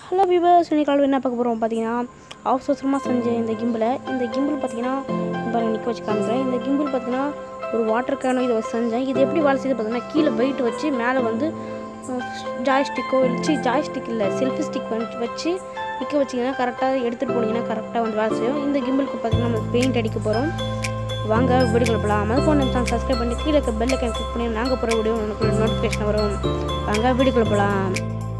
hello viewers இன்னைக்கு காலையில் என்ன பார்க்க போகிறோம் பார்த்தீங்கன்னா அவசர அவசரமாக செஞ்ச இந்த கிம்பிளை இந்த கிம்பிள் பார்த்தீங்கன்னா பாருங்க நிற்க வச்சு காமிக்கிறேன் இந்த கிம்பிள் பார்த்தீங்கன்னா ஒரு வாட்டர் கேனும் இதை வச்சு செஞ்சேன் இது எப்படி வேலை செய்யுது பார்த்தீங்கன்னா கீழே வெயிட் வச்சு மேலே வந்து ஜாய்ஸ்டிக்கோ வச்சு ஜாய்ஸ்டிக் இல்லை செல்ஃபி ஸ்டிக் வந்து வச்சு நிற்க வச்சிங்கன்னா கரெக்டாக எடுத்துகிட்டு போனீங்கன்னா கரெக்டாக வந்து வேலை செய்யும் இந்த கிம்பிளுக்கு பார்த்தீங்கன்னா நம்ம பெயிண்ட் அடிக்க போகிறோம் வாங்க வீடியோக்குள்ள போகலாம் அது போன நிமிஷம் சப்ஸ்கிரைப் பண்ணி கீழே இருக்க பெல் ஐக்கன் கிளிக் பண்ணி நாங்கள் போகிற வீடியோ உனக்கு நோட்டிஃபிகேஷன் வரும் வாங்க வீடியோக்குள்ள போகலாம்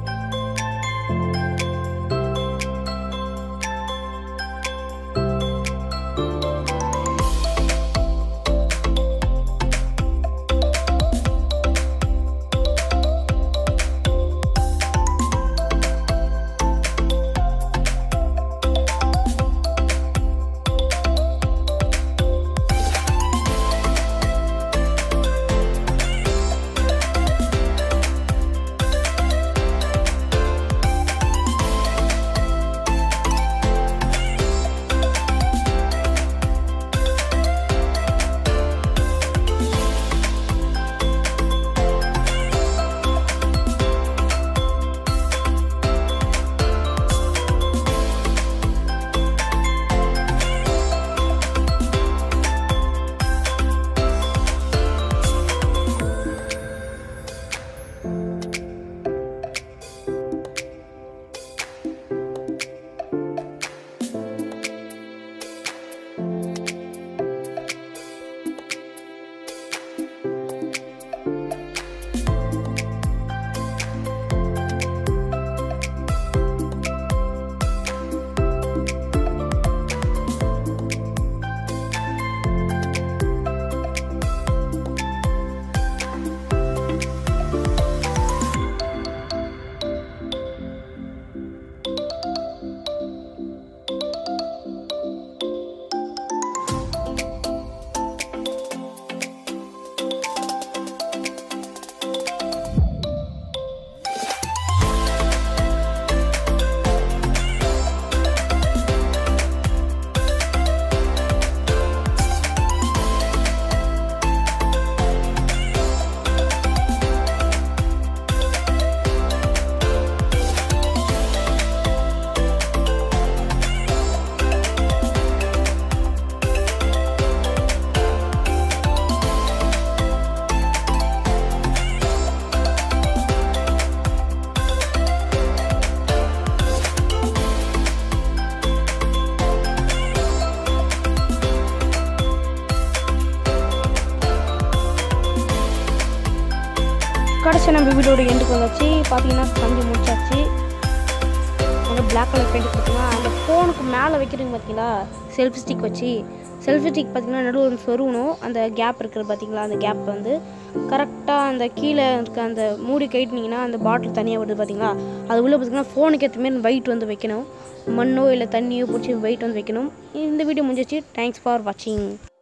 கடைசி நம்ம வீடியோட எண்டுக்கு வந்தாச்சு பார்த்தீங்கன்னா செஞ்சு முடிச்சாச்சு அந்த பிளாக் கலர் பெயிண்ட் பார்த்தீங்கன்னா அந்த ஃபோனுக்கு மேலே வைக்கிறீங்க பார்த்தீங்களா செல்ஃபி ஸ்டிக் வச்சு செல்ஃபி ஸ்டிக் பார்த்தீங்கன்னா நடுவில் ஒரு சொருகணும் அந்த கேப் இருக்கிறது பார்த்தீங்களா அந்த கேப் வந்து கரெக்டாக அந்த கீழே இருக்க அந்த மூடி கைட்டினீங்கன்னா அந்த பாட்டில் தனியாக வருது பார்த்தீங்களா அது உள்ளே பார்த்தீங்கன்னா ஃபோனுக்கு ஏற்ற மாரி வெயிட் வந்து வைக்கணும் மண்ணோ இல்லை தண்ணியோ பிடிச்சி வெயிட் வந்து வைக்கணும் இந்த வீடியோ முடிஞ்சிச்சு தேங்க்ஸ் ஃபார் வாட்சிங்